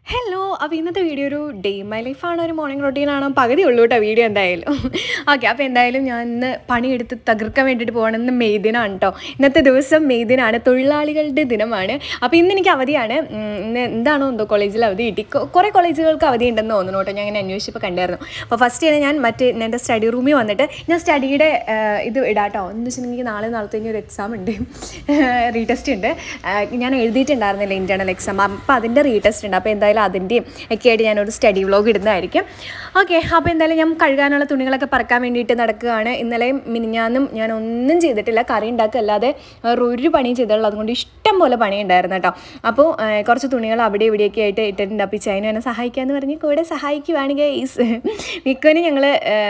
hello അപ്പോൾ ഇന്നത്തെ video ഒരു ഡേ മൈ ലൈഫാണ് ഒരു മോർണിംഗ് റൊട്ടീനാണോ പകുതി ഉള്ളൂ കേട്ടോ വീഡിയോ എന്തായാലും ഓക്കെ അപ്പോൾ എന്തായാലും ഞാൻ ഇന്ന് പണിയെടുത്ത് തകർക്കാൻ വേണ്ടിയിട്ട് പോകണം ഇന്ന് മെയ് ദിനമാണ് കേട്ടോ ഇന്നത്തെ ദിവസം മെയ് ദിനമാണ് തൊഴിലാളികളുടെ ദിനമാണ് അപ്പോൾ ഇന്ന് എനിക്ക് അവധിയാണ് ഉം, ഇന്ന് എന്താണോ എന്തോ കോളേജിൽ അവധി കിട്ടി കൊ- കുറേ കോളേജുകൾക്ക് അവധി ഉണ്ടെന്ന് തോന്നുന്നു കേട്ടോ ഞാൻ ഇങ്ങനെ അന്വേഷിച്ചപ്പോൾ കണ്ടായിരുന്നു അപ്പോൾ ഫസ്റ്റ് തന്നെ ഞാൻ മറ്റേ എൻ്റെ സ്റ്റഡി റൂമിൽ വന്നിട്ട് ഞാൻ സ്റ്റഡിയുടെ ഇത് ഇടാട്ടോ എന്ന് വെച്ചിട്ടുണ്ടെങ്കിൽ നാളെ നാളത്തെ ഒരു എക്സാം ഉണ്ട് റീടെസ്റ്റ് ഉണ്ട് ആ, ഞാൻ എഴുതിയിട്ടുണ്ടായിരുന്നില്ല ഇൻറ്റേർണൽ എക്സാം അപ്പോൾ അതിൻ്റെ റീടെസ്റ്റ് ഉണ്ട് അപ്പോൾ എന്തായാലും അതിൻ്റെയും ഒക്കെ ആയിട്ട് ഞാനൊരു സ്റ്റഡി വ്ലോഗ് ഇടുന്നതായിരിക്കും ഓക്കെ അപ്പോൾ എന്തായാലും ഞാൻ കഴുകാനുള്ള തുണികളൊക്കെ പറക്കാൻ വേണ്ടിയിട്ട് നടക്കുകയാണ് ഇന്നലെയും മിനിഞ്ഞാന്നും ഞാൻ ഒന്നും ചെയ്തിട്ടില്ല കറി ഉണ്ടാക്കുക അല്ലാതെ വേറെ ഒരു പണിയും ചെയ്തിട്ടുള്ളൂ അതുകൊണ്ട് ഇഷ്ടം പോലെ പണി ഉണ്ടായിരുന്നു കേട്ടോ അപ്പോൾ ആ, കുറച്ച് തുണികൾ അവിടെ ഇവിടെയൊക്കെ ആയിട്ട് ഇട്ടിട്ടുണ്ട് അപ്പോൾ ചൈന എന്നെ സഹായിക്കാമെന്ന് പറഞ്ഞ് കൂടെ സഹായിക്കുവാണെങ്കിൽ ഈസ് മിക്കവനും ഞങ്ങൾ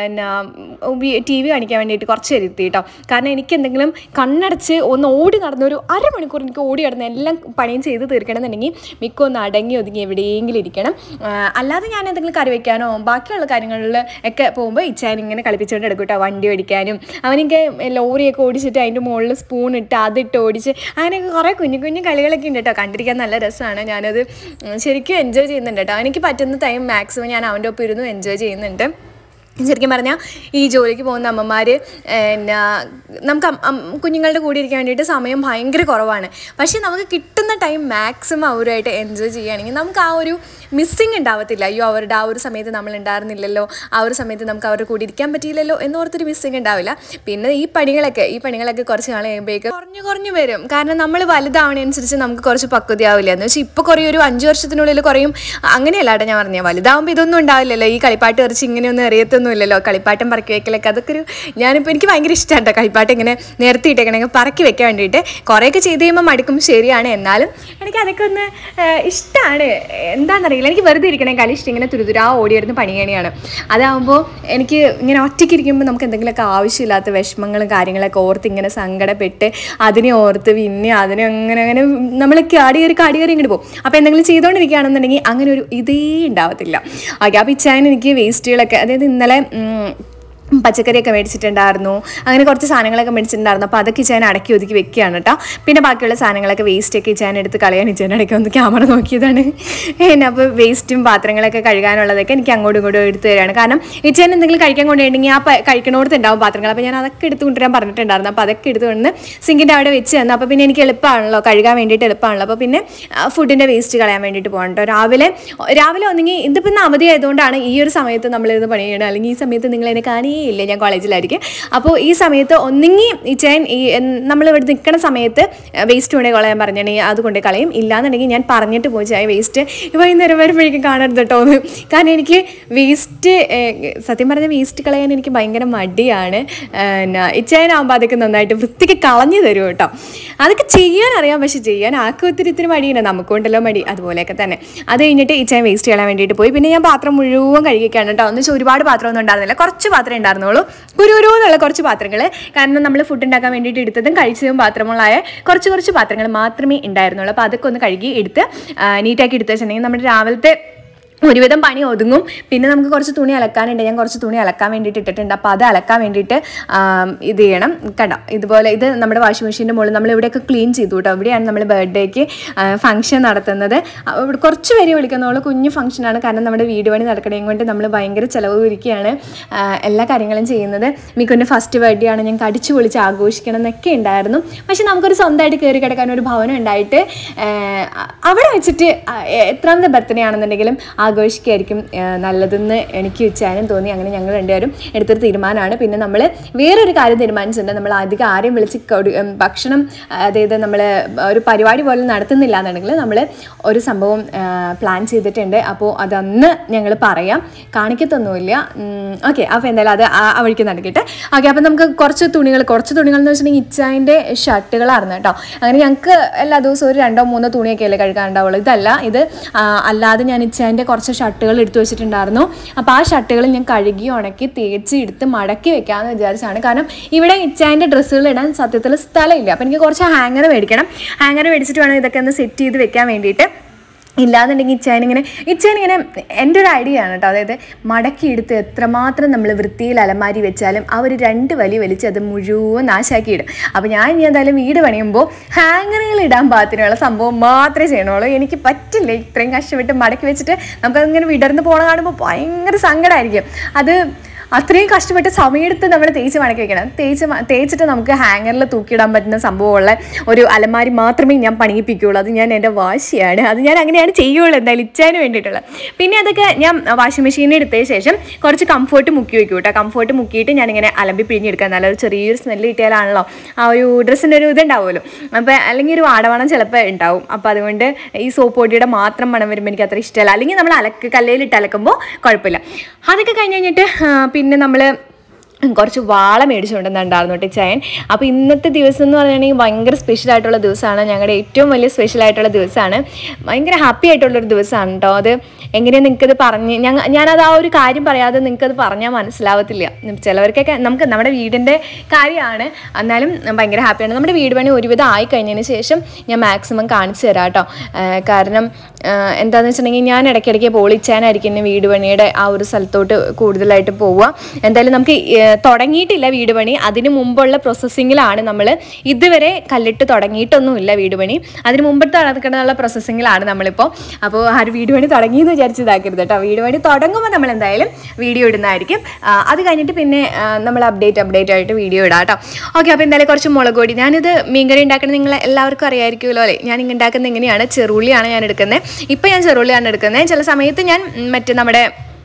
ടി വി കാണിക്കാൻ വേണ്ടിയിട്ട് കുറച്ച് ഇരുത്തി കേട്ടോ കാരണം എനിക്ക് എന്തെങ്കിലും കണ്ണടച്ച് ഒന്ന് ഓടി നടന്ന ഒരു അരമണിക്കൂർ എനിക്ക് ഓടി നടന്ന് എല്ലാം പണിയും ചെയ്ത് തീർക്കണം എന്നുണ്ടെങ്കിൽ മിക്ക ഒന്ന് അടങ്ങി ഒതുങ്ങി എവിടെയെങ്കിലും ഇരിക്കണം ആ, അല്ലാതെ ഞാൻ എന്തെങ്കിലും കറി വെക്കാനോ ബാക്കിയുള്ള കാര്യങ്ങളിൽ ഒക്കെ പോകുമ്പോൾ ഇച്ചാൻ ഇങ്ങനെ കളിപ്പിച്ചുകൊണ്ട് എടുക്കും കേട്ടോ വണ്ടി ഓടിക്കാനും അവനിക്ക് ലോറിയൊക്കെ ഓടിച്ചിട്ട് അതിൻ്റെ മുകളിൽ സ്പൂൺ ഇട്ട് അതിട്ട് ഓടിച്ച് അങ്ങനെയൊക്കെ കുറേ കുഞ്ഞു കുഞ്ഞു കളികളൊക്കെ ഉണ്ട് കേട്ടോ കണ്ടിരിക്കാൻ നല്ല രസമാണ് ഞാനത് ഉം, ശരിക്കും എൻജോയ് ചെയ്യുന്നുണ്ട് കേട്ടോ എനിക്ക് പറ്റുന്ന ടൈം മാക്സിമം ഞാൻ അവൻ്റെ ഒപ്പം ഇരുന്ന് എൻജോയ് ചെയ്യുന്നുണ്ട് ശരിക്കും പറഞ്ഞാൽ ഈ ജോലിക്ക് പോകുന്ന അമ്മമാർ എന്നാ നമുക്ക് അം- അം- കുഞ്ഞുങ്ങളുടെ കൂടെ ഇരിക്കാൻ വേണ്ടിയിട്ട് സമയം ഭയങ്കര കുറവാണ് പക്ഷേ നമുക്ക് കിട്ടുന്ന ടൈം മാക്സിമം അവരുമായിട്ട് എൻജോയ് ചെയ്യുകയാണെങ്കിൽ നമുക്ക് ആ ഒരു മിസ്സിങ് ഉണ്ടാവത്തില്ല അയ്യോ അവരുടെ ആ ഒരു സമയത്ത് നമ്മൾ ഉണ്ടായിരുന്നില്ലല്ലോ ആ ഒരു സമയത്ത് നമുക്ക് അവരുടെ കൂടെ ഇരിക്കാൻ പറ്റിയില്ലല്ലോ എന്നോർത്തൊരു മിസ്സിങ് ഉണ്ടാവില്ല പിന്നെ ഈ പണികളൊക്കെ ഈ പണികളൊക്കെ കുറച്ച് നാൾ കഴിയുമ്പോഴേക്ക് കുറഞ്ഞു കുറഞ്ഞു വരും കാരണം നമ്മൾ വലുതാവണനുസരിച്ച് നമുക്ക് കുറച്ച് പക്വതയാവില്ല എന്ന് വെച്ചാൽ ഇപ്പോൾ കുറേ ഒരു അഞ്ച് വർഷത്തിനുള്ളിൽ കുറയും അങ്ങനെയല്ല കേട്ടോ ഞാൻ പറഞ്ഞത് വലുതാവുമ്പോൾ ഇതൊന്നും ഉണ്ടാവില്ലല്ലോ ഈ കളിപ്പാട്ട് എറിച്ച് ഇങ്ങനെയൊന്നും അറിയത്തൊന്നുമില്ലല്ലോ കളിപ്പാട്ടം പറക്കി വെക്കലൊക്കെ അതൊക്കെ ഒരു ഞാനിപ്പോൾ എനിക്ക് ഭയങ്കര ഇഷ്ടമാണ് കേട്ടോ കളിപ്പാട്ടം ഇങ്ങനെ നിർത്തിയിട്ടേക്കണെങ്കിൽ പറക്കി വെക്കാൻ വേണ്ടിയിട്ട് കുറേയൊക്കെ ചെയ്ത് കഴിയുമ്പോൾ മടുക്കും ശരിയാണ് എന്നാലും എനിക്ക് അതൊക്കെ ഒന്ന് ഇഷ്ടമാണ് എന്താണെന്നറിയില്ല എനിക്ക് വെറുതെ ഇരിക്കണേക്കാളും ഇഷ്ടം ഇങ്ങനെ തുരുതുരാ ഓടിയിരുന്ന് പണിയണിയാണ് അതാകുമ്പോൾ എനിക്ക് ഇങ്ങനെ ഒറ്റയ്ക്ക് ഇരിക്കുമ്പോൾ നമുക്ക് എന്തെങ്കിലുമൊക്കെ ആവശ്യമില്ലാത്ത വിഷമങ്ങളും കാര്യങ്ങളൊക്കെ ഓർത്ത് ഇങ്ങനെ സങ്കടപ്പെട്ട് അതിനെ ഓർത്ത് പിന്നെ അതിനെ അങ്ങനെ അങ്ങനെ നമ്മൾ കാടി കയറി കാടി കയറി ഇങ്ങോട്ട് പോകും അപ്പോൾ എന്തെങ്കിലും ചെയ്തുകൊണ്ടിരിക്കുകയാണെന്നുണ്ടെങ്കിൽ അങ്ങനെ ഒരു ഇതേ ഉണ്ടാവത്തില്ല ഓക്കെ അപ്പോൾ ഇച്ചാൻ എനിക്ക് വേസ്റ്റുകളൊക്കെ അതായത് ഇന്നലെ ഉം, പച്ചക്കറിയൊക്കെ മേടിച്ചിട്ടുണ്ടായിരുന്നു അങ്ങനെ കുറച്ച് സാധനങ്ങളൊക്കെ മേടിച്ചിട്ടുണ്ടായിരുന്നു അപ്പോൾ അതൊക്കെ ഇച്ചാൻ അടക്കി ഒതുക്കി വെക്കുകയാണ് കേട്ടോ പിന്നെ ബാക്കിയുള്ള സാധനങ്ങളൊക്കെ വേസ്റ്റൊക്കെ ഇച്ചാൻ എടുത്ത് കളയാൻ ഇച്ചാൻ ഇടയ്ക്ക് ഒന്ന് ക്യാമറ നോക്കിയതാണ് പിന്നെ അപ്പോൾ വേസ്റ്റും പാത്രങ്ങളൊക്കെ കഴുകാനുള്ളതൊക്കെ എനിക്ക് അങ്ങോട്ടും ഇങ്ങോട്ടും എടുത്ത് തരാണ് കാരണം ഇച്ചാൻ എന്തെങ്കിലും കഴിക്കാൻ കൊണ്ടുപോയിട്ടുണ്ടെങ്കിൽ ആ പ- കഴിക്കണോടത്ത് ഉണ്ടാവും പാത്രങ്ങൾ അപ്പോൾ ഞാൻ അതൊക്കെ എടുത്ത് കൊണ്ടുവരാൻ പറഞ്ഞിട്ടുണ്ടായിരുന്നു അപ്പോൾ അതൊക്കെ എടുത്ത് കൊണ്ട് സിങ്കിൻ്റെ അവിടെ വെച്ച് തന്നു അപ്പോൾ പിന്നെ എനിക്ക് എളുപ്പമാണല്ലോ കഴുകാൻ വേണ്ടിയിട്ട് എളുപ്പമാണല്ലോ അപ്പോൾ പിന്നെ ഫുഡിൻ്റെ വേസ്റ്റ് കളയാൻ വേണ്ടിയിട്ട് പോകണം കേട്ടോ രാവിലെ രാവിലെ ഒന്നെങ്കിൽ ഇതിപ്പോൾ ഇന്ന് അവധി ആയതുകൊണ്ടാണ് ഈ ഒരു സമയത്ത് നമ്മളിത് പണി ചെയ്യണം അല്ലെങ്കിൽ ഈ സമയത്ത് നിങ്ങൾ എന്നെ കാണുകയേ ഇല്ല ഞാൻ കോളേജിലായിരിക്കും അപ്പോൾ ഈ സമയത്ത് ഒന്നെങ്കിൽ ഈ ചേൻ ഈ നമ്മൾ ഇവിടെ നിൽക്കുന്ന സമയത്ത് വേസ്റ്റ് കൊണ്ടേ കളയാൻ പറഞ്ഞിട്ടുണ്ടെങ്കിൽ അത് കൊണ്ടേ കളയും ഇല്ലാന്നുണ്ടെങ്കിൽ ഞാൻ പറഞ്ഞിട്ട് പോയി ചായ വേസ്റ്റ് വൈകുന്നേരം വരുമ്പോഴേക്കും കാണരുത് കേട്ടോ എന്ന് കാരണം എനിക്ക് വേസ്റ്റ് സത്യം പറഞ്ഞാൽ വേസ്റ്റ് കളയാൻ എനിക്ക് ഭയങ്കര മടിയാണ് ഇച്ചായനാകുമ്പോൾ അതൊക്കെ നന്നായിട്ട് വൃത്തിക്ക് കളഞ്ഞു തരും കേട്ടോ അതൊക്കെ ചെയ്യാൻ അറിയാം പക്ഷെ ചെയ്യാൻ ആക്കും ഒത്തിരി ഇത്തിരി മടിയുണ്ട് നമുക്കുണ്ടല്ലോ മടി അതുപോലെയൊക്കെ തന്നെ അത് കഴിഞ്ഞിട്ട് ഇച്ചാൻ വേസ്റ്റ് കളയാൻ വേണ്ടിയിട്ട് പോയി പിന്നെ ഞാൻ പാത്രം മുഴുവൻ കഴുകിയൊക്കെയാണ് കേട്ടോ എന്ന് വെച്ചാൽ ഒരുപാട് പാത്രമൊന്നും ഉണ്ടായിരുന്നില്ല കുറച്ച് പാത്രമേ ഉണ്ടായിരുന്നുള്ളൂ കുരുകുരു എന്നുള്ള കുറച്ച് പാത്രങ്ങൾ കാരണം നമ്മൾ ഫുഡ് ഉണ്ടാക്കാൻ വേണ്ടിയിട്ട് എടുത്തതും കഴിച്ചതും പാത്രങ്ങളായ കുറച്ച് കുറച്ച് പാത്രങ്ങൾ മാത്രമേ ഉണ്ടായിരുന്നുള്ളൂ അപ്പോൾ അതൊക്കെ ഒന്ന് കഴുകി എടുത്ത് ആ, നീറ്റാക്കി എടുത്ത് വെച്ചിട്ടുണ്ടെങ്കിൽ നമ്മുടെ രാവിലത്തെ ഒരുവിധം പണി ഒതുങ്ങും പിന്നെ നമുക്ക് കുറച്ച് തുണി അലക്കാനുണ്ട് ഞാൻ കുറച്ച് തുണി അലക്കാൻ വേണ്ടിയിട്ട് ഇട്ടിട്ടുണ്ട് അപ്പോൾ അത് അലക്കാൻ വേണ്ടിയിട്ട് ആം, ഇത് ചെയ്യണം കണ്ടോ ഇതുപോലെ ഇത് നമ്മുടെ വാഷിംഗ് മെഷീൻ്റെ മുകളിൽ നമ്മൾ ഇവിടെയൊക്കെ ക്ലീൻ ചെയ്തു കേട്ടോ ഇവിടെയാണ് നമ്മൾ ബർത്ത്ഡേക്ക് ഫംഗ്ഷൻ നടത്തുന്നത് ആ, ഇവിടെ കുറച്ച് പേര് വിളിക്കുന്നുള്ളൂ കുഞ്ഞു ഫംഗ്ഷനാണ് കാരണം നമ്മുടെ വീട് പണി നടക്കണേം കൊണ്ട് നമ്മൾ ഭയങ്കര ചിലവ് ഒരുക്കിയാണ് ആ, എല്ലാ കാര്യങ്ങളും ചെയ്യുന്നത് മിക്കുൻ്റെ ഫസ്റ്റ് ബർത്ത്ഡേ ആണ് ഞങ്ങൾക്ക് അടിച്ചു പൊളിച്ച് ആഘോഷിക്കണം എന്നൊക്കെ ഉണ്ടായിരുന്നു പക്ഷെ നമുക്കൊരു സ്വന്തമായിട്ട് കയറി കിടക്കാൻ ഒരു ഭവനം ഉണ്ടായിട്ട് ആ, അവിടെ വെച്ചിട്ട് ആ, എത്രാമത്തെ ബർത്ത്ഡേ ആണെന്നുണ്ടെങ്കിലും ആഘോഷിക്കായിരിക്കും ആ, നല്ലതെന്ന് എനിക്ക് വെച്ചാലും തോന്നി അങ്ങനെ ഞങ്ങൾ രണ്ടുപേരും എടുത്തൊരു തീരുമാനമാണ് പിന്നെ നമ്മൾ വേറൊരു കാര്യം തീരുമാനിച്ചിട്ടുണ്ട് നമ്മൾ അധികം ആരെയും വിളിച്ച് കൊടു- ഉം, ഭക്ഷണം അതായത് നമ്മൾ ഒരു പരിപാടി പോലെ നടത്തുന്നില്ല എന്നുണ്ടെങ്കിൽ നമ്മൾ ഒരു സംഭവം പ്ലാൻ ചെയ്തിട്ടുണ്ട് അപ്പോൾ അതന്ന് ഞങ്ങൾ പറയാം കാണിക്കത്തൊന്നുമില്ല ഓക്കെ അപ്പോൾ എന്തായാലും അത് ആ ആ വഴിക്ക് നടക്കട്ടെ ഓക്കെ അപ്പം നമുക്ക് കുറച്ച് തുണികൾ കുറച്ച് തുണികൾ എന്ന് വെച്ചിട്ടുണ്ടെങ്കിൽ ഇച്ചാൻ്റെ ഷർട്ടുകളായിരുന്നു കേട്ടോ അങ്ങനെ ഞങ്ങൾക്ക് എല്ലാ ദിവസവും ഒരു രണ്ടോ മൂന്നോ തുണിയൊക്കെ അല്ലേ കഴുകാനുണ്ടാവുള്ളൂ ഇതല്ല ഇത് ആ, അല്ലാതെ ഞാൻ ഇച്ചാൻ്റെ കുറച്ച് ഷർട്ടുകൾ എടുത്തു വെച്ചിട്ടുണ്ടായിരുന്നു അപ്പോൾ ആ ഷർട്ടുകൾ ഞാൻ കഴുകി ഉണക്കി തേച്ച് എടുത്ത് മടക്കി വെക്കാമെന്ന് വിചാരിച്ചാണ് കാരണം ഇവിടെ ഇച്ചാൻ്റെ ഡ്രസ്സുകൾ ഇടാൻ സത്യത്തിൽ സ്ഥലമില്ല അപ്പോൾ എനിക്ക് കുറച്ച് ഹാങ്ങർ മേടിക്കണം ഹാങ്ങർ മേടിച്ചിട്ട് വേണം ഇതൊക്കെ ഒന്ന് സെറ്റ് ചെയ്ത് വെക്കാൻ വേണ്ടിയിട്ട് ഇല്ലാന്നുണ്ടെങ്കിൽ ഇച്ചായൻ ഇങ്ങനെ ഇച്ചായൻ ഇങ്ങനെ എൻ്റെ ഒരു ഐഡിയ ആണ് കേട്ടോ അതായത് മടക്കി എടുത്ത് എത്രമാത്രം നമ്മൾ വൃത്തിയിൽ അലമാരി വെച്ചാലും ആ ഒരു രണ്ട് വലി വലിച്ച് അത് മുഴുവൻ നാശാക്കി ഇടും അപ്പോൾ ഞാൻ ഇനി എന്തായാലും വീട് പണിയുമ്പോൾ ഹാങ്ങറുകൾ ഇടാൻ പാകത്തിനുള്ള സംഭവം മാത്രമേ ചെയ്യണുള്ളൂ എനിക്ക് പറ്റില്ല ഇത്രയും കഷ്ടപ്പെട്ട് മടക്കി വെച്ചിട്ട് നമുക്കതിങ്ങനെ വിടർന്ന് പോണ കാണുമ്പോൾ ഭയങ്കര സങ്കടമായിരിക്കും അത് അത്രയും കഷ്ടപ്പെട്ട് സമയമെടുത്ത് നമ്മൾ തേച്ച് മടക്കി വെക്കണം തേച്ച് മ- തേച്ചിട്ട് നമുക്ക് ഹാങ്ങറിൽ തൂക്കിയിടാൻ പറ്റുന്ന സംഭവമുള്ള ഒരു അലമാരി മാത്രമേ ഞാൻ പണിയിപ്പിക്കുകയുള്ളൂ അത് ഞാൻ എൻ്റെ വാശിയാണ് അത് ഞാൻ അങ്ങനെയാണ് ചെയ്യുള്ളൂ എന്തായാലും ഇച്ചാന് വേണ്ടിയിട്ടുള്ളത് പിന്നെ അതൊക്കെ ഞാൻ വാഷിംഗ് മെഷീനിൽ എടുത്തതിന് ശേഷം കുറച്ച് കംഫർട്ട് മുക്കി വെക്കും കേട്ടോ കംഫർട്ട് മുക്കിയിട്ട് ഞാനിങ്ങനെ അലമ്പി പിഴിഞ്ഞെടുക്കാൻ നല്ലൊരു ചെറിയൊരു സ്മെല്ല് കിട്ടിയാലാണല്ലോ ആ ഒരു ഡ്രസ്സിൻ്റെ ഒരു ഇതുണ്ടാവുമല്ലോ അപ്പോൾ അല്ലെങ്കിൽ ഒരു വാടവണം ചിലപ്പോൾ ഉണ്ടാവും അപ്പോൾ അതുകൊണ്ട് ഈ സോപ്പ് പൊടിയുടെ മാത്രം മണം വരുമ്പോൾ എനിക്ക് അത്ര ഇഷ്ടമല്ല അല്ലെങ്കിൽ നമ്മൾ അലക്ക് കല്ലയിലിട്ട് അലക്കുമ്പോൾ കുഴപ്പമില്ല അതൊക്കെ കഴിഞ്ഞ് കഴിഞ്ഞിട്ട് ആ, പിന്നെ നമ്മൾ കുറച്ച് വാള മേടിച്ചുകൊണ്ടുവന്നിട്ടുണ്ടായിരുന്നു കേട്ടോ ചായൻ അപ്പോൾ ഇന്നത്തെ ദിവസം എന്ന് പറയുകയാണെങ്കിൽ ഭയങ്കര സ്പെഷ്യൽ ആയിട്ടുള്ള ദിവസമാണ് ഞങ്ങളുടെ ഏറ്റവും വലിയ സ്പെഷ്യൽ ആയിട്ടുള്ള ദിവസമാണ് ഭയങ്കര ഹാപ്പി ആയിട്ടുള്ളൊരു ദിവസമാണ് കേട്ടോ അത് എങ്ങനെയാണ് നിങ്ങൾക്കത് പറഞ്ഞ് ഞങ്ങൾ ഞാനത് ആ ഒരു കാര്യം പറയാതെ നിങ്ങൾക്കത് പറഞ്ഞാൽ മനസ്സിലാവത്തില്ല ചിലവർക്കൊക്കെ നമുക്ക് നമ്മുടെ വീടിൻ്റെ കാര്യമാണ് എന്നാലും ഭയങ്കര ഹാപ്പിയാണ് നമ്മുടെ വീട് പണി ഒരുവിധം ആയി കഴിഞ്ഞതിന് ശേഷം ഞാൻ മാക്സിമം കാണിച്ചു തരാം കേട്ടോ ആ, കാരണം ആ, എന്താണെന്ന് വെച്ചിട്ടുണ്ടെങ്കിൽ ഞാൻ ഇടയ്ക്കിടയ്ക്ക് പോളിച്ചാനായിരിക്കും എന്നെ വീട് പണിയുടെ ആ ഒരു സ്ഥലത്തോട്ട് കൂടുതലായിട്ട് പോവുക എന്തായാലും നമുക്ക് ഏ, തുടങ്ങിയിട്ടില്ല വീട് പണി അതിന് മുമ്പുള്ള പ്രോസസ്സിങ്ങിലാണ് നമ്മൾ ഇതുവരെ കല്ലിട്ട് തുടങ്ങിയിട്ടൊന്നുമില്ല വീട് പണി അതിന് മുമ്പത്തെ നടക്കുന്ന പ്രോസസ്സിങ്ങിലാണ് നമ്മളിപ്പോൾ അപ്പോൾ ആ ഒരു വീട് പണി തുടങ്ങിയെന്ന് വിചാരിച്ച് ഇതാക്കരുത് കേട്ടോ വീട് പണി തുടങ്ങുമ്പോൾ നമ്മൾ എന്തായാലും വീഡിയോ ഇടുന്നതായിരിക്കും ആ, അത് കഴിഞ്ഞിട്ട് പിന്നെ ആ, നമ്മൾ അപ്ഡേറ്റ് അപ്ഡേറ്റ് ആയിട്ട് വീഡിയോ ഇടാം കേട്ടോ ഓക്കെ അപ്പോൾ എന്തായാലും കുറച്ച് മുളക് പൊടി ഞാനിത് മീൻകറി ഉണ്ടാക്കുന്നത് നിങ്ങൾ എല്ലാവർക്കും അറിയാമായിരിക്കുമല്ലോ അല്ലേ ഞാൻ ഇങ്ങനെ ഉണ്ടാക്കുന്നത് എങ്ങനെയാണ് ചെറുള്ളിയാണ് ഞാൻ എടുക്കുന്നത് ഇപ്പം ഞാൻ ചെറുള്ളിയാണ് എടുക്കുന്നത് ചില സമയത്ത് ഞാൻ ഉം, മറ്റേ നമ്മുടെ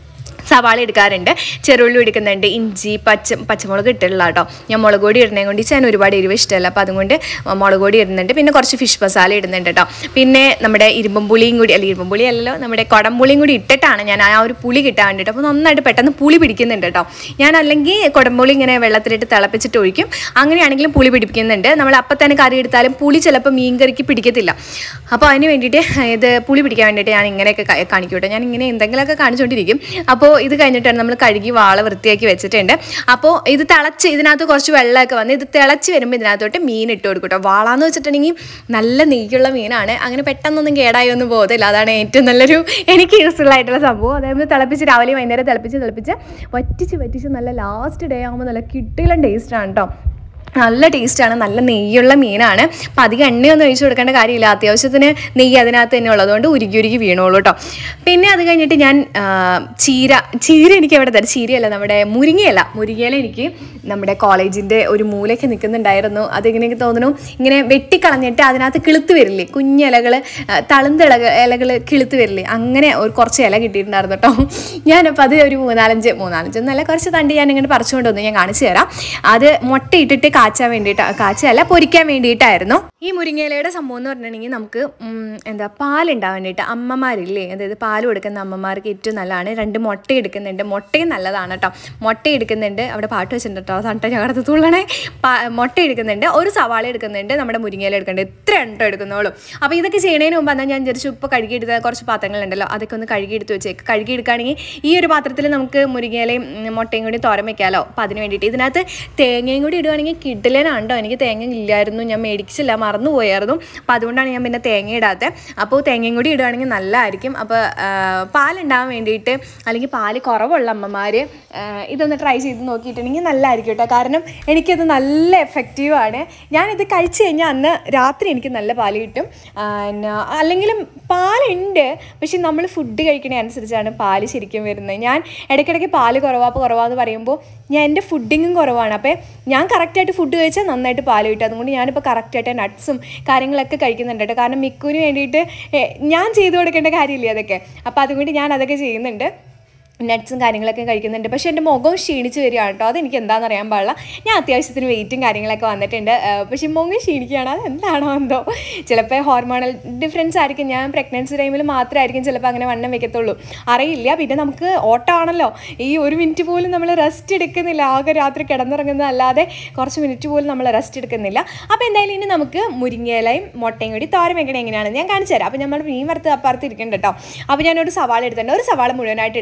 സവാള എടുക്കാറുണ്ട് ചെറുള്ളി എടുക്കുന്നുണ്ട് ഇഞ്ചി പച്ച പച്ചമുളക് ഇട്ടിട്ടുള്ള കേട്ടോ ഞാൻ മുളക് പൊടി ഇടുന്നതിനെ കൊണ്ട് ഞാൻ ഒരുപാട് എരിവ് ഇഷ്ടമല്ല അപ്പോൾ അതുകൊണ്ട് മുളക് പൊടി ഇടുന്നുണ്ട് പിന്നെ കുറച്ച് ഫിഷ് മസാല ഇടുന്നുണ്ട് കേട്ടോ പിന്നെ നമ്മുടെ ഇരുമ്പും പുളിയും കൂടി അല്ല ഇരുമ്പും പുളി അല്ലല്ലോ നമ്മുടെ കുടംപുളിയും കൂടി ഇട്ടിട്ടാണ് ഞാൻ ആ ഒരു പുളി കിട്ടാൻ വേണ്ടിയിട്ട് അപ്പോൾ നന്നായിട്ട് പെട്ടെന്ന് പുളി പിടിക്കുന്നുണ്ട് കേട്ടോ ഞാൻ അല്ലെങ്കിൽ കുടംപുളി ഇങ്ങനെ വെള്ളത്തിലിട്ട് തിളപ്പിച്ചിട്ട് ഒഴിക്കും അങ്ങനെയാണെങ്കിലും പുളി പിടിപ്പിക്കുന്നുണ്ട് നമ്മൾ അപ്പം തന്നെ കറി എടുത്താലും പുളി ചിലപ്പോൾ മീൻ കറിക്ക് പിടിക്കത്തില്ല അപ്പോൾ അതിന് വേണ്ടിയിട്ട് ഇത് പുളി പിടിക്കാൻ വേണ്ടിയിട്ട് ഞാൻ ഇങ്ങനെയൊക്കെ ക- കാണിക്കും കേട്ടോ ഞാൻ ഇങ്ങനെ എന്തെങ്കിലുമൊക്കെ കാണിച്ചുകൊണ്ടിരിക്കും അപ്പോൾ ഇത് കഴിഞ്ഞിട്ടാണ് നമ്മൾ കഴുകി വാള വൃത്തിയാക്കി വെച്ചിട്ടുണ്ട് അപ്പോൾ ഇത് തിളച്ച് ഇതിനകത്ത് കുറച്ച് വെള്ളമൊക്കെ വന്ന് ഇത് തിളച്ച് വരുമ്പോൾ ഇതിനകത്തോട്ട് മീൻ ഇട്ട് കൊടുക്കും കേട്ടോ വാളാന്ന് വെച്ചിട്ടുണ്ടെങ്കിൽ നല്ല നെയ്യുള്ള മീനാണ് അങ്ങനെ പെട്ടെന്നൊന്നും കേടായി ഒന്നും പോകത്തില്ല അതാണ് ഏറ്റവും നല്ലൊരു എനിക്ക് യൂസ്ഫുൾ ആയിട്ടുള്ള സംഭവം അതായത് തിളപ്പിച്ച് രാവിലെ വൈകുന്നേരം തിളപ്പിച്ച് തിളപ്പിച്ച് വറ്റിച്ച് വറ്റിച്ച് നല്ല ലാസ്റ്റ് ഡേ ആകുമ്പോൾ നല്ല കിട്ടില്ല ടേസ്റ്റാണ് കേട്ടോ നല്ല ടേസ്റ്റാണ് നല്ല നെയ്യുള്ള മീനാണ് അപ്പം അധികം എണ്ണയൊന്നും ഒഴിച്ചു കൊടുക്കേണ്ട കാര്യമില്ല അത്യാവശ്യത്തിന് നെയ്യ് അതിനകത്ത് തന്നെ ഉള്ളതുകൊണ്ട് ഉരുകി ഉരുകി വീണോളൂ കേട്ടോ പിന്നെ അത് കഴിഞ്ഞിട്ട് ഞാൻ ആ, ചീര ചീര എനിക്ക് എവിടെ തരാം ചീരയല്ല നമ്മുടെ മുരിങ്ങയല്ല മുരിങ്ങയില എനിക്ക് നമ്മുടെ കോളേജിൻ്റെ ഒരു മൂലയ്ക്ക് നിൽക്കുന്നുണ്ടായിരുന്നു അതിങ്ങനെ എനിക്ക് തോന്നുന്നു ഇങ്ങനെ വെട്ടിക്കളഞ്ഞിട്ട് അതിനകത്ത് കിളുത്ത് വരില്ലേ കുഞ്ഞിലകൾ തളുന്തിള ഇലകൾ കിളുത്ത് വരില്ലേ അങ്ങനെ ഒരു കുറച്ച് ഇല കിട്ടിയിട്ടുണ്ടായിരുന്നു കേട്ടോ ഞാനപ്പോൾ അത് ഒരു മൂന്നാലഞ്ച് മൂന്നാലഞ്ച് എന്നല്ല കുറച്ച് തണ്ടി ഞാൻ ഇങ്ങനെ പറിച്ചുകൊണ്ട് വന്നു ഞാൻ കാണിച്ചു തരാം അത് മുട്ടയിട്ടിട്ട് കാച്ചാൻ വേണ്ടിയിട്ട് കാച്ചല്ല പൊരിക്കാൻ വേണ്ടിയിട്ടായിരുന്നു ഈ മുരിങ്ങയിലയുടെ സംഭവം എന്ന് പറഞ്ഞിട്ടുണ്ടെങ്കിൽ നമുക്ക് ഉം, എന്താ പാലുണ്ടാവാൻ വേണ്ടിയിട്ട് അമ്മമാരില്ലേ അതായത് പാൽ കൊടുക്കുന്ന അമ്മമാർക്ക് ഏറ്റവും നല്ലതാണ് രണ്ട് മുട്ട എടുക്കുന്നുണ്ട് മുട്ടയും നല്ലതാണ് കേട്ടോ മുട്ട എടുക്കുന്നുണ്ട് അവിടെ പാട്ട് വെച്ചിട്ടുണ്ട് കേട്ടോ തണ്ട ഞങ്ങളുടെ തുള്ളണേ മുട്ട എടുക്കുന്നുണ്ട് ഒരു സവാള എടുക്കുന്നുണ്ട് നമ്മുടെ മുരിങ്ങയില എടുക്കുന്നുണ്ട് ഇത്ര എണ്ണം എടുക്കുന്നോളൂ അപ്പോൾ ഇതൊക്കെ ചെയ്യണതിന് മുമ്പ് എന്നാൽ ഞാൻ വിചാരിച്ചു ഇപ്പോൾ കഴുകിയെടുത്ത കുറച്ച് പാത്രങ്ങളുണ്ടല്ലോ അതൊക്കെ ഒന്ന് കഴുകിയെടുത്ത് വെച്ചേക്ക് കഴുകിയെടുക്കുകയാണെങ്കിൽ ഈ ഒരു പാത്രത്തിൽ നമുക്ക് മുരിങ്ങയിലയും ഉം, മുട്ടയും കൂടി തോരൻ വെക്കാമല്ലോ അപ്പോൾ അതിന് വേണ്ടിയിട്ട് ഇതിനകത്ത് തേങ്ങയും കൂടി ഇടുവാണെങ്കിൽ കിട്ടില്ലേനാണ് കേട്ടോ എനിക്ക് തേങ്ങ ഇല്ലായിരുന്നു ഞാൻ മേടിച്ചില്ല മറന്നു പോയായിരുന്നു അപ്പോൾ അതുകൊണ്ടാണ് ഞാൻ പിന്നെ തേങ്ങ ഇടാത്തത് അപ്പോൾ തേങ്ങയും കൂടി ഇടുവാണെങ്കിൽ നല്ലതായിരിക്കും അപ്പോൾ ആ, പാലുണ്ടാവാൻ വേണ്ടിയിട്ട് അല്ലെങ്കിൽ പാല് കുറവുള്ള അമ്മമാർ ഇതൊന്ന് ട്രൈ ചെയ്ത് നോക്കിയിട്ടുണ്ടെങ്കിൽ നല്ലതായിരിക്കും കേട്ടോ കാരണം എനിക്കത് നല്ല എഫക്റ്റീവാണ് ഞാനിത് കഴിച്ച് കഴിഞ്ഞാൽ അന്ന് രാത്രി എനിക്ക് നല്ല പാല് കിട്ടും ആ, പിന്നെ അല്ലെങ്കിലും പാലുണ്ട് പക്ഷെ നമ്മൾ ഫുഡ് കഴിക്കണ അനുസരിച്ചാണ് പാല് ശരിക്കും വരുന്നത് ഞാൻ ഇടയ്ക്കിടയ്ക്ക് പാല് കുറവാ കുറവാന്ന് പറയുമ്പോൾ ഞാൻ എൻ്റെ ഫുഡിങ്ങും കുറവാണ് അപ്പോൾ ഞാൻ കറക്റ്റായിട്ട് ഫുഡ് കഴിച്ചാൽ നന്നായിട്ട് പാല് കിട്ടും അതുകൊണ്ട് ഞാനിപ്പോൾ കറക്റ്റായിട്ട് നട്ട്സും കാര്യങ്ങളൊക്കെ കഴിക്കുന്നുണ്ട് കേട്ടോ കാരണം മിക്കുവിന് വേണ്ടിയിട്ട് ഏ, ഞാൻ ചെയ്തു കൊടുക്കേണ്ട കാര്യമില്ലേ അതൊക്കെ അപ്പോൾ അതുകൊണ്ട് ഞാൻ അതൊക്കെ ചെയ്യുന്നുണ്ട് നട്ട്സും കാര്യങ്ങളൊക്കെ കഴിക്കുന്നുണ്ട് പക്ഷേ എൻ്റെ മുഖം ക്ഷീണിച്ച് വരികയാണ് കേട്ടോ അതെനിക്ക് എന്താണെന്ന് അറിയാൻ പാടില്ല ഞാൻ അത്യാവശ്യത്തിന് വെയിറ്റും കാര്യങ്ങളൊക്കെ വന്നിട്ടുണ്ട് ആ, പക്ഷേ മുഖം ക്ഷീണിക്കുകയാണ് അത് എന്താണോ എന്തോ ചിലപ്പോൾ ഹോർമോണൽ ഡിഫറൻസ് ആയിരിക്കും ഞാൻ പ്രഗ്നൻസി ടൈമിൽ മാത്രമായിരിക്കും ചിലപ്പോൾ അങ്ങനെ വണ്ണം വെക്കത്തുള്ളൂ അറിയില്ല പിന്നെ നമുക്ക് ഓട്ടമാണല്ലോ ഈ ഒരു മിനിറ്റ് പോലും നമ്മൾ റെസ്റ്റ് എടുക്കുന്നില്ല ആകെ രാത്രി കിടന്നുറങ്ങുന്നതല്ലാതെ കുറച്ച് മിനിറ്റ് പോലും നമ്മൾ റെസ്റ്റ് എടുക്കുന്നില്ല അപ്പോൾ എന്തായാലും ഇനി നമുക്ക് മുരിങ്ങയിലയും മുട്ടയും കൂടി തോരൻ വെക്കണേ എങ്ങനെയാണെന്ന് ഞാൻ കാണിച്ചു തരാം അപ്പോൾ നമ്മൾ മീൻ വറുത്ത് അപ്പുറത്ത് ഇരിക്കുന്നുണ്ട് കേട്ടോ അപ്പോൾ ഞാനൊരു സവാള എടുത്തിട്ടുണ്ട് ഒരു സവാള മുഴുവനായിട്ട് എടുത്തിട്ടുണ്ട് ഇതൊക്കെ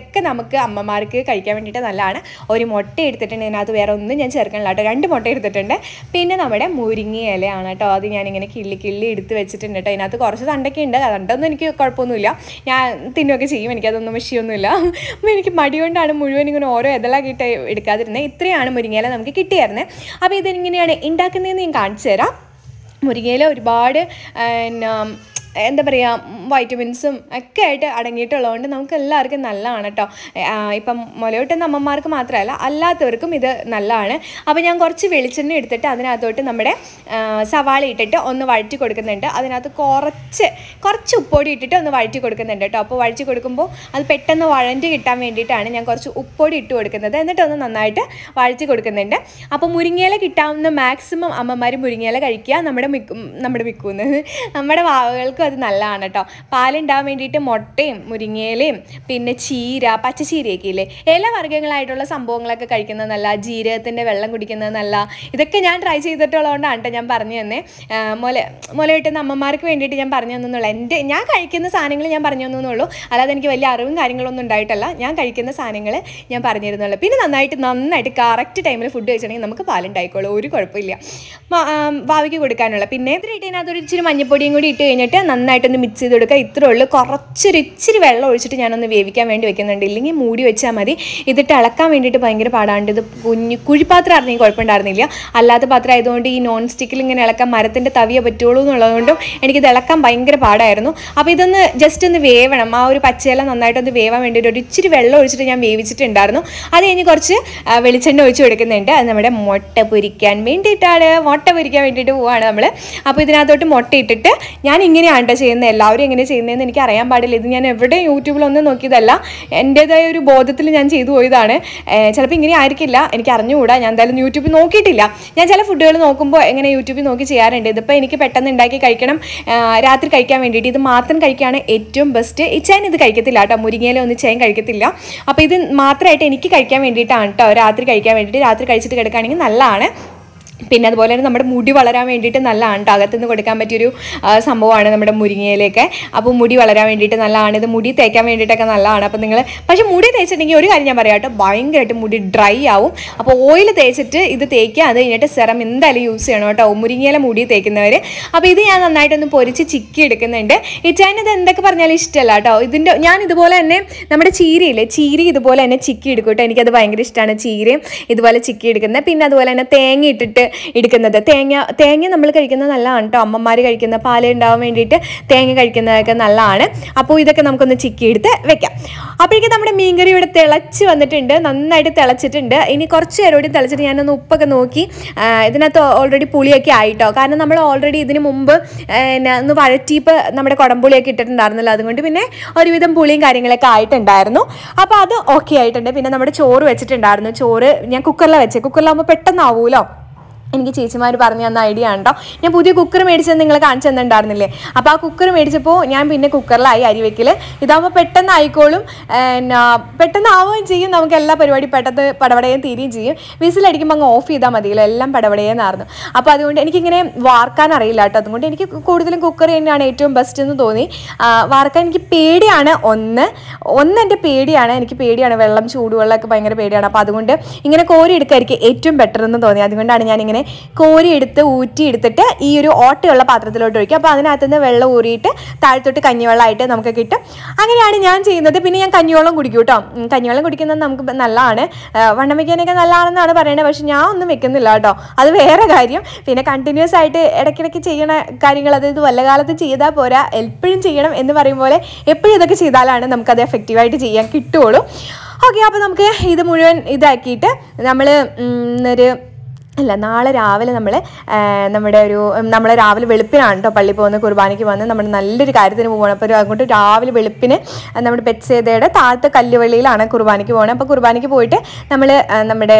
ഇതൊക്കെ നമുക്ക് അമ്മമാർക്ക് കഴിക്കാൻ വേണ്ടിയിട്ട് നല്ലതാണ് ഒരു മുട്ട എടുത്തിട്ടുണ്ട് ഇതിനകത്ത് വേറെ ഒന്നും ഞാൻ ചേർക്കണില്ല കേട്ടോ രണ്ട് മുട്ട എടുത്തിട്ടുണ്ട് പിന്നെ നമ്മുടെ മുരിങ്ങ ഇലയാണ് കേട്ടോ അത് ഞാനിങ്ങനെ കിള്ളി കിള്ളി എടുത്ത് വെച്ചിട്ടുണ്ട് കേട്ടോ ഇതിനകത്ത് കുറച്ച് തണ്ടൊക്കെ ഉണ്ട് അതുകൊണ്ടൊന്നും എനിക്ക് കുഴപ്പമൊന്നുമില്ല ഞാൻ തിന്നുമൊക്കെ ചെയ്യും എനിക്കതൊന്നും വിഷയമൊന്നുമില്ല അപ്പോൾ എനിക്ക് മടി കൊണ്ടാണ് മുഴുവൻ ഇങ്ങനെ ഓരോ ഇതളാക്കിയിട്ട് എടുക്കാതിരുന്നത് ഇത്രയാണ് മുരിങ്ങയില നമുക്ക് കിട്ടിയായിരുന്നത് അപ്പോൾ ഇതിനെങ്ങനെയാണ് ഉണ്ടാക്കുന്നതെന്ന് ഞാൻ കാണിച്ചു തരാം മുരിങ്ങയില ഒരുപാട് എന്നാ എന്താ പറയുക വൈറ്റമിൻസും ഒക്കെ ആയിട്ട് അടങ്ങിയിട്ടുള്ളതുകൊണ്ട് നമുക്ക് എല്ലാവർക്കും നല്ലതാണ് കേട്ടോ ആ, ഇപ്പം മുലയൂട്ടുന്ന അമ്മമാർക്ക് മാത്രമല്ല അല്ലാത്തവർക്കും ഇത് നല്ലതാണ് അപ്പോൾ ഞാൻ കുറച്ച് വെളിച്ചെണ്ണ എടുത്തിട്ട് അതിനകത്തോട്ട് നമ്മുടെ ആ, സവാള ഇട്ടിട്ട് ഒന്ന് വഴറ്റി കൊടുക്കുന്നുണ്ട് അതിനകത്ത് കുറച്ച് കുറച്ച് ഉപ്പൊടി ഇട്ടിട്ട് ഒന്ന് വഴറ്റി കൊടുക്കുന്നുണ്ട് കേട്ടോ അപ്പോൾ വഴറ്റി കൊടുക്കുമ്പോൾ അത് പെട്ടെന്ന് വഴഞ്ഞ് കിട്ടാൻ വേണ്ടിയിട്ടാണ് ഞാൻ കുറച്ച് ഉപ്പൊടി ഇട്ട് കൊടുക്കുന്നത് എന്നിട്ട് ഒന്ന് നന്നായിട്ട് വഴറ്റി കൊടുക്കുന്നുണ്ട് അപ്പോൾ മുരിങ്ങയില കിട്ടാവുന്ന മാക്സിമം അമ്മമാർ മുരിങ്ങയില കഴിക്കുക നമ്മുടെ മിക്കും നമ്മുടെ മിക്കൂന്ന് നമ്മുടെ വാവകൾക്കും അത് നല്ലതാണ് കേട്ടോ പാലുണ്ടാകാൻ വേണ്ടിയിട്ട് മുട്ടയും മുരിങ്ങയിലയും പിന്നെ ചീര പച്ചച്ചീരയൊക്കെ ഇല്ലേ ഇല വർഗ്ഗങ്ങളായിട്ടുള്ള സംഭവങ്ങളൊക്കെ കഴിക്കുന്നത് നല്ല ജീരകത്തിൻ്റെ വെള്ളം കുടിക്കുന്നത് നല്ല ഇതൊക്കെ ഞാൻ ട്രൈ ചെയ്തിട്ടുള്ളതുകൊണ്ടാണ് കേട്ടോ ഞാൻ പറഞ്ഞു തന്നെ മുല മുല കിട്ടുന്ന അമ്മമാർക്ക് വേണ്ടിയിട്ട് ഞാൻ പറഞ്ഞു തന്നുള്ളൂ എൻ്റെ ഞാൻ കഴിക്കുന്ന സാധനങ്ങൾ ഞാൻ പറഞ്ഞു തന്നുള്ളൂ അല്ലാതെ എനിക്ക് വലിയ അറിവും കാര്യങ്ങളൊന്നും ഉണ്ടായിട്ടല്ല ഞാൻ കഴിക്കുന്ന സാധനങ്ങൾ ഞാൻ പറഞ്ഞിരുന്നുള്ളൂ പിന്നെ നന്നായിട്ട് നന്നായിട്ട് കറക്റ്റ് ടൈമിൽ ഫുഡ് കഴിച്ചിട്ടുണ്ടെങ്കിൽ നമുക്ക് പാലുണ്ടായിക്കോളൂ ഒരു കുഴപ്പമില്ല മ- ആം, ഭാവിക്ക് കൊടുക്കാനുള്ള പിന്നെ ഇതിൽ ഇട്ടതിനകത്ത് ഒരു ഇച്ചിരി മഞ്ഞപ്പൊടിയും കൂടി ഇട്ട് കഴിഞ്ഞിട്ട് നന്നായിട്ടൊന്ന് മിക്സ് ചെയ്ത് കൊടുക്കുക ഇത്രേ ഉള്ളൂ കുറച്ചൊരു ഇച്ചിരി വെള്ളം ഒഴിച്ചിട്ട് ഞാനൊന്ന് വേവിക്കാൻ വേണ്ടി വെക്കുന്നുണ്ട് ഇല്ലെങ്കിൽ മൂടി വെച്ചാൽ മതി ഇതിട്ട് ഇളക്കാൻ വേണ്ടിയിട്ട് ഭയങ്കര പാടാണ്ട് ഇത് കുഞ്ഞു കുഴിപ്പാത്രം ആയിരുന്നെങ്കിൽ കുഴപ്പമുണ്ടായിരുന്നില്ല അല്ലാത്ത പാത്രം ആയതുകൊണ്ട് ഈ നോൺ സ്റ്റിക്കിൽ ഇങ്ങനെ ഇളക്കാൻ മരത്തിൻ്റെ തവിയെ പറ്റുള്ളൂ എന്നുള്ളതുകൊണ്ടും എനിക്കിത് ഇളക്കാൻ ഭയങ്കര പാടായിരുന്നു അപ്പോൾ ഇതൊന്ന് ജസ്റ്റ് ഒന്ന് വേവണം ആ ഒരു പച്ചയില നന്നായിട്ടൊന്ന് വേവാൻ വേണ്ടിയിട്ട് ഒരു ഇച്ചിരി വെള്ളം ഒഴിച്ചിട്ട് ഞാൻ വേവിച്ചിട്ടുണ്ടായിരുന്നു അത് കഴിഞ്ഞ് കുറച്ച് ആ, വെളിച്ചെണ്ണ ഒഴിച്ച് കൊടുക്കുന്നുണ്ട് അത് നമ്മുടെ മുട്ട പൊരിക്കാൻ വേണ്ടിയിട്ടാണ് മുട്ട പൊരിക്കാൻ വേണ്ടിയിട്ട് പോവാണ് നമ്മൾ അപ്പോൾ ഇതിനകത്തോട്ട് മുട്ട ഇട്ടിട്ട് ഞാൻ ഇങ്ങനെയാണ് കേട്ടോ ചെയ്യുന്നത് എല്ലാവരും എങ്ങനെ ചെയ്യുന്നതെന്ന് എനിക്ക് അറിയാൻ പാടില്ല ഇത് ഞാൻ എവിടെ യൂട്യൂബിലൊന്നും നോക്കിയതല്ല എൻ്റേതായ ഒരു ബോധത്തിൽ ഞാൻ ചെയ്തു പോയതാണ് ചിലപ്പോൾ ഇങ്ങനെ ആയിരിക്കില്ല എനിക്ക് അറിഞ്ഞുകൂടാ ഞാൻ എന്തായാലും യൂട്യൂബിൽ നോക്കിയിട്ടില്ല ഞാൻ ചില ഫുഡുകൾ നോക്കുമ്പോൾ എങ്ങനെ യൂട്യൂബിൽ നോക്കി ചെയ്യാറുണ്ട് ഇതിപ്പോൾ എനിക്ക് പെട്ടെന്ന് ഉണ്ടാക്കി കഴിക്കണം ആ, രാത്രി കഴിക്കാൻ വേണ്ടിയിട്ട് ഇത് മാത്രം കഴിക്കുകയാണ് ഏറ്റവും ബെസ്റ്റ് ഇച്ചാൻ ഇത് കഴിക്കത്തില്ല കേട്ടോ മുരിങ്ങയില ഒന്നും ചെയ്യാൻ കഴിക്കത്തില്ല അപ്പോൾ ഇത് മാത്രമായിട്ട് എനിക്ക് കഴിക്കാൻ വേണ്ടിയിട്ടാണ് കേട്ടോ രാത്രി കഴിക്കാൻ വേണ്ടിയിട്ട് രാത്രി കഴിച്ചിട്ട് കിടക്കുകയാണെങ്കിൽ നല്ലതാണ് പിന്നെ അതുപോലെ തന്നെ നമ്മുടെ മുടി വളരാൻ വേണ്ടിയിട്ട് നല്ലതാണ് കേട്ടോ അകത്തുനിന്ന് കൊടുക്കാൻ പറ്റിയൊരു ആ, സംഭവമാണ് നമ്മുടെ മുരിങ്ങയിലേക്ക് അപ്പോൾ മുടി വളരാൻ വേണ്ടിയിട്ട് നല്ലതാണ് ഇത് മുടി തേക്കാൻ വേണ്ടിയിട്ടൊക്കെ നല്ലതാണ് അപ്പോൾ നിങ്ങൾ പക്ഷേ മുടി തേച്ചിട്ടുണ്ടെങ്കിൽ ഒരു കാര്യം ഞാൻ പറയാം കേട്ടോ ഭയങ്കരമായിട്ട് മുടി ഡ്രൈ ആവും അപ്പോൾ ഓയിൽ തേച്ചിട്ട് ഇത് തേക്കുക അത് കഴിഞ്ഞിട്ട് സെറം എന്തായാലും യൂസ് ചെയ്യണം കേട്ടോ മുരിങ്ങയില മുടി തേക്കുന്നവർ അപ്പോൾ ഇത് ഞാൻ നന്നായിട്ടൊന്ന് പൊരിച്ച് ചിക്കി എടുക്കുന്നുണ്ട് ഇച്ചാൻ ഇത് എന്തൊക്കെ പറഞ്ഞാലും ഇഷ്ടമല്ല കേട്ടോ ഇതിൻ്റെ ഞാൻ ഇതുപോലെ തന്നെ നമ്മുടെ ചീരയില്ലേ ചീര ഇതുപോലെ തന്നെ ചിക്കി എടുക്കും കേട്ടോ എനിക്കത് ഭയങ്കര ഇഷ്ടമാണ് ചീരയും ഇതുപോലെ ചിക്കി എടുക്കുന്നത് പിന്നെ അതുപോലെ തന്നെ തേങ്ങ ഇട്ടിട്ട് എടുക്കുന്നത് തേങ്ങ തേങ്ങ നമ്മൾ കഴിക്കുന്നത് നല്ലതാണ് കേട്ടോ അമ്മമാർ കഴിക്കുന്ന പാല് ഉണ്ടാവാൻ വേണ്ടിയിട്ട് തേങ്ങ കഴിക്കുന്നതൊക്കെ നല്ലതാണ് അപ്പോൾ ഇതൊക്കെ നമുക്കൊന്ന് ചിക്കി എടുത്ത് വെക്കാം അപ്പോഴേക്കും നമ്മുടെ മീൻകറി ഇവിടെ തിളച്ച് വന്നിട്ടുണ്ട് നന്നായിട്ട് തിളച്ചിട്ടുണ്ട് ഇനി കുറച്ച് നേരം കൂടി തിളച്ചിട്ട് ഞാനൊന്ന് ഉപ്പൊക്കെ നോക്കി ആ, ഇതിനകത്ത് ഓൾറെഡി പുളിയൊക്കെ ആയിട്ടോ കാരണം നമ്മൾ ഓൾറെഡി ഇതിന് മുമ്പ് ആ, എന്നാ, ഒന്ന് വഴറ്റിയപ്പോൾ നമ്മുടെ കുടംപുളിയൊക്കെ ഇട്ടിട്ടുണ്ടായിരുന്നല്ലോ അതുകൊണ്ട് പിന്നെ ഒരുവിധം പുളിയും കാര്യങ്ങളൊക്കെ ആയിട്ടുണ്ടായിരുന്നു അപ്പോൾ അത് ഓക്കെ ആയിട്ടുണ്ട് പിന്നെ നമ്മുടെ ചോറ് വെച്ചിട്ടുണ്ടായിരുന്നു ചോറ് ഞാൻ കുക്കറിലാണ് വെച്ചത് കുക്കറിലാകുമ്പോൾ പെട്ടെന്നാവൂലോ എനിക്ക് ചേച്ചിമാർ പറഞ്ഞു തന്ന ഐഡിയ ആണ് കേട്ടോ ഞാൻ പുതിയ കുക്കർ മേടിച്ചത് നിങ്ങൾ കാണിച്ചു തന്നിട്ടുണ്ടായിരുന്നില്ലേ അപ്പോൾ ആ കുക്കർ മേടിച്ചപ്പോൾ ഞാൻ പിന്നെ കുക്കറിലായി അരി വെക്കൽ ഇതാകുമ്പോൾ പെട്ടെന്ന് ആയിക്കോളും എന്നാ പെട്ടെന്ന് ആവുകയും ചെയ്യും നമുക്ക് എല്ലാ പരിപാടി പെട്ടെന്ന് പടപടയും തീരുകയും ചെയ്യും വിസിലടിക്കുമ്പോൾ അങ്ങ് ഓഫ് ചെയ്താൽ മതിയല്ലോ എല്ലാം പടപടയെന്നായിരുന്നു അപ്പോൾ അതുകൊണ്ട് എനിക്കിങ്ങനെ വാർക്കാൻ അറിയില്ല കേട്ടോ അതുകൊണ്ട് എനിക്ക് കൂടുതലും കുക്കർ തന്നെയാണ് ഏറ്റവും ബെസ്റ്റ് എന്ന് തോന്നി ആ, വാർക്കാൻ എനിക്ക് പേടിയാണ് ഒന്ന് ഒന്ന് എൻ്റെ പേടിയാണ് എനിക്ക് പേടിയാണ് വെള്ളം ചൂടുവെള്ളമൊക്കെ ഭയങ്കര പേടിയാണ് അപ്പോൾ അതുകൊണ്ട് ഇങ്ങനെ കോരി എടുക്കായിരിക്കും ഏറ്റവും ബെറ്റർ എന്ന് തോന്നി അതുകൊണ്ടാണ് ഞാനിങ്ങനെ കോരി എടുത്ത് ഊറ്റി എടുത്തിട്ട് ഈ ഒരു ഓട്ടയുള്ള പാത്രത്തിലോട്ട് ഒഴിക്കുക അപ്പോൾ അതിനകത്ത് നിന്ന് വെള്ളം ഊറിയിട്ട് താഴത്തോട്ട് കഞ്ഞിവെള്ളമായിട്ട് നമുക്ക് കിട്ടും അങ്ങനെയാണ് ഞാൻ ചെയ്യുന്നത് പിന്നെ ഞാൻ കഞ്ഞിവെള്ളം കുടിക്കും കേട്ടോ ഉം, കഞ്ഞിവെള്ളം കുടിക്കുന്നത് നമുക്ക് ബ- നല്ലതാണ് ആ, വണ്ണം വെക്കാനൊക്കെ നല്ലതാണെന്നാണ് പറയുന്നത് പക്ഷെ ഞാൻ ഒന്നും വെക്കുന്നില്ല കേട്ടോ അത് വേറെ കാര്യം പിന്നെ കണ്ടിന്യൂസ് ആയിട്ട് ഇടയ്ക്കിടയ്ക്ക് ചെയ്യണ കാര്യങ്ങൾ അതായത് വല്ല കാലത്ത് ചെയ്താൽ പോരാ എപ്പോഴും ചെയ്യണം എന്ന് പറയും പോലെ എപ്പോഴും ഇതൊക്കെ ചെയ്താലാണ് നമുക്കത് എഫക്റ്റീവായിട്ട് ചെയ്യാൻ കിട്ടുള്ളൂ ഓക്കെ അപ്പോൾ നമുക്ക് ഇത് മുഴുവൻ ഇതാക്കിയിട്ട് നമ്മൾ ഒരു അല്ല നാളെ രാവിലെ നമ്മൾ നമ്മുടെ ഒരു നമ്മൾ രാവിലെ വെളുപ്പിനാണ് കേട്ടോ പള്ളി പോകുന്ന കുർബാനയ്ക്ക് വന്ന് നമ്മൾ നല്ലൊരു കാര്യത്തിന് പോകണം അപ്പോൾ ഒരു അങ്ങോട്ട് രാവിലെ വെളുപ്പിന് നമ്മുടെ പെറ്റ്സേതയുടെ താഴത്തെ കല്ലുവള്ളിയിലാണ് കുർബാനയ്ക്ക് പോകുന്നത് അപ്പോൾ കുർബാനയ്ക്ക് പോയിട്ട് നമ്മൾ നമ്മുടെ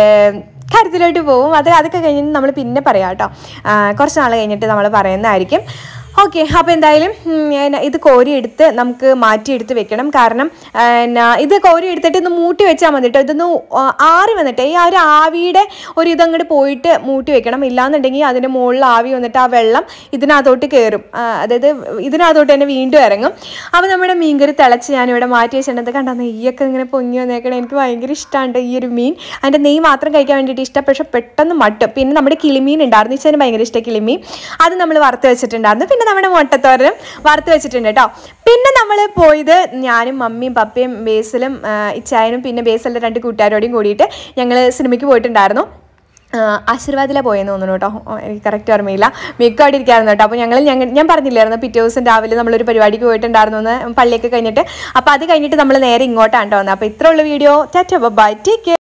കാര്യത്തിലോട്ട് പോകും അത് അതൊക്കെ കഴിഞ്ഞിട്ട് നമ്മൾ പിന്നെ പറയാം കേട്ടോ ആ, കുറച്ച് നാൾ കഴിഞ്ഞിട്ട് നമ്മൾ പറയുന്നതായിരിക്കും ഓക്കെ അപ്പോൾ എന്തായാലും ഉം, ഞാൻ ഇത് കോരി എടുത്ത് നമുക്ക് മാറ്റിയെടുത്ത് വെക്കണം കാരണം ആ, എന്നാ, ഇത് കോരി എടുത്തിട്ട് ഒന്ന് മൂട്ടി വെച്ചാൽ മതി കേട്ടോ ഇതൊന്ന് ആ, ആറി വന്നിട്ട് ഈ ആ ഒരു ആവിയുടെ ഒരു ഇതങ്ങോട്ട് പോയിട്ട് മൂട്ടി വെക്കണം ഇല്ലാന്നുണ്ടെങ്കിൽ അതിൻ്റെ മുകളിൽ ആവി വന്നിട്ട് ആ വെള്ളം ഇതിനകത്തോട്ട് കയറും ആ, അതായത് ഇതിനകത്തോട്ട് തന്നെ വീണ്ടും ഇറങ്ങും അപ്പോൾ നമ്മുടെ മീൻകറി തിളച്ച് ഞാനിവിടെ മാറ്റി വെച്ചിട്ടുണ്ട് കണ്ടോ നെയ്യൊക്കെ ഇങ്ങനെ പൊങ്ങി വന്നേക്കണം എനിക്ക് ഭയങ്കര ഇഷ്ടമാണ് ഈ ഒരു മീൻ അതിൻ്റെ നെയ്യ് മാത്രം കഴിക്കാൻ വേണ്ടിയിട്ട് ഇഷ്ടം പക്ഷെ പെട്ടെന്ന് മട്ടും പിന്നെ നമ്മുടെ കിളിമീൻ ഉണ്ടായിരുന്നു ഇച്ചന് ഭയങ്കര ഇഷ്ടം കിളിമീൻ അത് നമ്മൾ വറുത്ത് വെച്ചിട്ടുണ്ടായിരുന്നു പിന്നെ നമ്മുടെ മുട്ടത്തോരനും വറുത്ത് വെച്ചിട്ടുണ്ട് കേട്ടോ പിന്നെ നമ്മൾ പോയത് ഞാനും മമ്മിയും പപ്പയും ബേസിലും ആ, ഇച്ചായനും പിന്നെ ബേസിലെ രണ്ട് കൂട്ടുകാരോടെയും കൂടിയിട്ട് ഞങ്ങൾ സിനിമയ്ക്ക് പോയിട്ടുണ്ടായിരുന്നു ആശീർവാദിലാണ് പോയെന്ന് തോന്നുന്നു കേട്ടോ ഓ, എനിക്ക് കറക്റ്റ് ഓർമ്മയില്ല മിക്ക അവിടെ ഇരിക്കായിരുന്നു കേട്ടോ അപ്പോൾ ഞങ്ങൾ ഞങ്ങൾ ഞാൻ പറഞ്ഞില്ലായിരുന്നു പിറ്റേ ദിവസം രാവിലെ നമ്മളൊരു പരിപാടിക്ക് പോയിട്ടുണ്ടായിരുന്നു എന്ന് പള്ളിയൊക്കെ കഴിഞ്ഞിട്ട് അപ്പോൾ അത് കഴിഞ്ഞിട്ട് നമ്മൾ നേരെ ഇങ്ങോട്ടാണ് കേട്ടോ വന്നത് അപ്പോൾ ഇത്രയുള്ള video tata bye take care